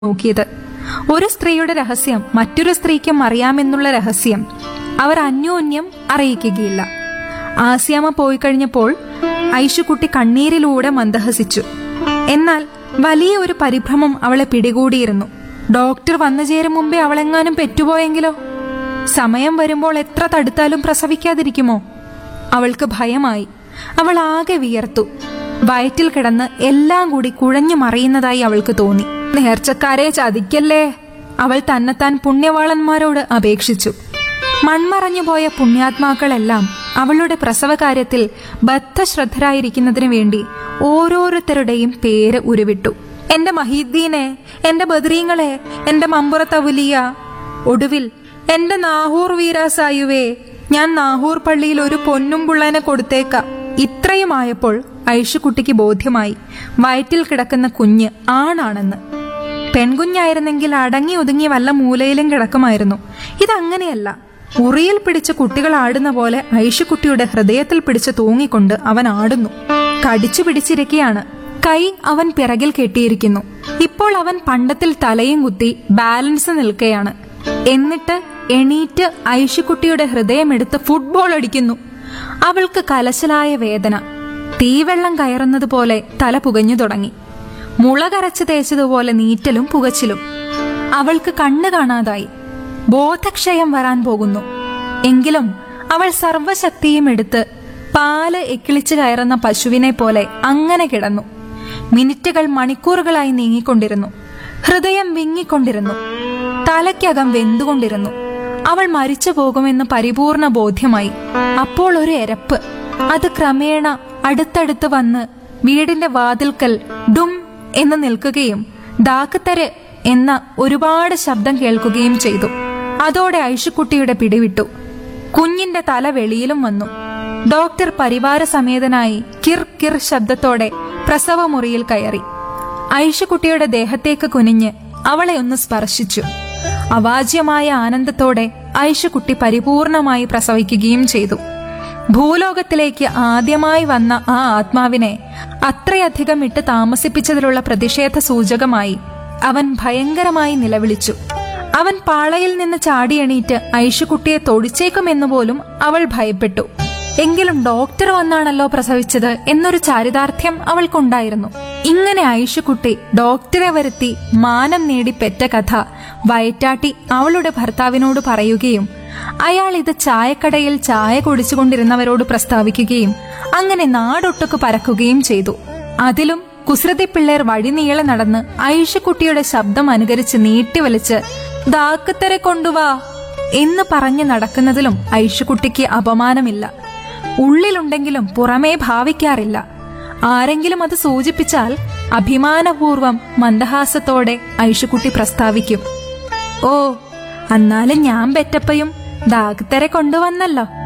നോക്കിയത് ഒരു സ്ത്രീയുടെ രഹസ്യം മറ്റൊരു സ്ത്രീക്കും അറിയാമെന്നുള്ള രഹസ്യം അവർ അന്യോന്യം അറിയിക്കുകയില്ല ആസിയാമ പോയി കഴിഞ്ഞപ്പോൾ ഐഷുക്കുട്ടി കണ്ണീരിലൂടെ മന്ദഹസിച്ചു എന്നാൽ വലിയ ഒരു പരിഭ്രമം അവളെ പിടികൂടിയിരുന്നു ഡോക്ടർ വന്നു ചേരും മുമ്പേ അവളെങ്ങാനും പെറ്റുപോയെങ്കിലോ സമയം വരുമ്പോൾ എത്ര തടുത്താലും പ്രസവിക്കാതിരിക്കുമോ അവൾക്ക് ഭയമായി അവൾ ആകെ വിയർത്തു വയറ്റിൽ കിടന്ന് എല്ലാം കൂടി കുഴഞ്ഞു മറിയുന്നതായി അവൾക്ക് തോന്നി നേർച്ചക്കാരെ ചതിക്കല്ലേ അവൾ തന്നെത്താൻ പുണ്യവാളന്മാരോട് അപേക്ഷിച്ചു മൺമറഞ്ഞു പോയ പുണ്യാത്മാക്കളെല്ലാം അവളുടെ പ്രസവകാര്യത്തിൽ ബദ്ധശ്രദ്ധരായിരിക്കുന്നതിനു വേണ്ടി ഓരോരുത്തരുടെയും പേര് ഉരുവിട്ടു എന്റെ മഹീദ്ദീനെ എന്റെ ബദ്രീങ്ങളെ എന്റെ മമ്പുറത്തവുലിയ ഒടുവിൽ എന്റെ നാഹൂർ വീരാസായുവേ ഞാൻ നാഹൂർ പള്ളിയിൽ ഒരു പൊന്നും പുള്ളനെ കൊടുത്തേക്കാം ഇത്രയുമായപ്പോൾ ഐഷുക്കുട്ടിക്ക് ബോധ്യമായി വയറ്റിൽ കിടക്കുന്ന കുഞ്ഞ് ആണാണെന്ന് പെൺകുഞ്ഞായിരുന്നെങ്കിൽ അടങ്ങി ഒതുങ്ങി വല്ല മൂലയിലും കിടക്കുമായിരുന്നു ഇതങ്ങനെയല്ല ഉറിയിൽ പിടിച്ച് കുട്ടികൾ ആടുന്ന പോലെ ഐഷുക്കുട്ടിയുടെ ഹൃദയത്തിൽ പിടിച്ച് തൂങ്ങിക്കൊണ്ട് അവൻ ആടുന്നു കടിച്ചു പിടിച്ചിരിക്കുകയാണ് കൈ അവൻ പിറകിൽ കെട്ടിയിരിക്കുന്നു ഇപ്പോൾ അവൻ പണ്ടത്തിൽ തലയും കുത്തി ബാലൻസ് നിൽക്കുകയാണ് എന്നിട്ട് എണീറ്റ് ഐഷുക്കുട്ടിയുടെ ഹൃദയമെടുത്ത് ഫുട്ബോൾ അടിക്കുന്നു അവൾക്ക് കലശലായ വേദന തീവെള്ളം കയറുന്നത് പോലെ തല പുകഞ്ഞു തുടങ്ങി മുള കരച്ച് തേച്ചതുപോലെ നീറ്റലും പുകച്ചിലും അവൾക്ക് കണ്ണു കാണാതായി ബോധക്ഷയം വരാൻ പോകുന്നു എങ്കിലും അവൾ സർവശക്തിയും എടുത്ത് പാല് എക്കിളിച്ചു കയറുന്ന പശുവിനെ പോലെ അങ്ങനെ കിടന്നു മിനിറ്റുകൾ മണിക്കൂറുകളായി നീങ്ങിക്കൊണ്ടിരുന്നു ഹൃദയം വിങ്ങിക്കൊണ്ടിരുന്നു തലയ്ക്കകം വെന്തുകൊണ്ടിരുന്നു അവൾ മരിച്ചു പോകുമെന്ന് പരിപൂർണ ബോധ്യമായി അപ്പോൾ ഒരു എരപ്പ് അത് ക്രമേണ അടുത്തടുത്ത് വന്ന് വീടിന്റെ വാതിൽക്കൽ ഡും എന്ന് നിൽക്കുകയും ദാക്കത്തര് എന്ന ഒരുപാട് ശബ്ദം കേൾക്കുകയും ചെയ്തു അതോടെ ഐഷുക്കുട്ടിയുടെ പിടിവിട്ടു കുഞ്ഞിന്റെ തല വെളിയിലും വന്നു ഡോക്ടർ പരിവാര സമേതനായി കിർ കിർ ശബ്ദത്തോടെ പ്രസവമുറിയിൽ കയറി ഐഷുക്കുട്ടിയുടെ ദേഹത്തേക്ക് കുനിഞ്ഞ് അവളെ ഒന്ന് സ്പർശിച്ചു അവാജ്യമായ ആനന്ദത്തോടെ ഐഷുക്കുട്ടി പരിപൂർണമായി പ്രസവിക്കുകയും ചെയ്തു ഭൂലോകത്തിലേക്ക് ആദ്യമായി വന്ന ആ ആത്മാവിനെ അത്രയധികം ഇട്ട് താമസിപ്പിച്ചതിലുള്ള പ്രതിഷേധ സൂചകമായി അവൻ ഭയങ്കരമായി നിലവിളിച്ചു അവൻ പാളയിൽ നിന്ന് ചാടിയെണീറ്റ് ഐഷുക്കുട്ടിയെ തൊടിച്ചേക്കുമെന്ന് പോലും അവൾ ഭയപ്പെട്ടു എങ്കിലും ഡോക്ടർ വന്നാണല്ലോ പ്രസവിച്ചത് എന്നൊരു ചാരിതാർത്ഥ്യം അവൾക്കുണ്ടായിരുന്നു ഇങ്ങനെ ഐഷുക്കുട്ടി ഡോക്ടറെ വരുത്തി മാനം നേടി പെറ്റ കഥ വയറ്റാട്ടി അവളുടെ ഭർത്താവിനോട് പറയുകയും അയാൾ ഇത് ചായക്കടയിൽ ചായ കുടിച്ചുകൊണ്ടിരുന്നവരോട് പ്രസ്താവിക്കുകയും അങ്ങനെ നാടൊട്ടുക്ക് പരക്കുകയും ചെയ്തു അതിലും കുസൃതി പിള്ളേർ വഴിനീളെ നടന്ന് ഐഷക്കുട്ടിയുടെ ശബ്ദം അനുകരിച്ച് നീട്ടിവലിച്ച് ദാക്കത്തരെ കൊണ്ടുവാ എന്ന് പറഞ്ഞു നടക്കുന്നതിലും ഐഷുക്കുട്ടിക്ക് അപമാനമില്ല ഉള്ളിലുണ്ടെങ്കിലും പുറമേ ഭാവിക്കാറില്ല ആരെങ്കിലും അത് സൂചിപ്പിച്ചാൽ അഭിമാനപൂർവം മന്ദഹാസത്തോടെ ഐഷുക്കുട്ടി പ്രസ്താവിക്കും ഓ എന്നാലും ഞാൻ പെറ്റപ്പയും ദാഗത്തരെ കൊണ്ടുവന്നല്ലോ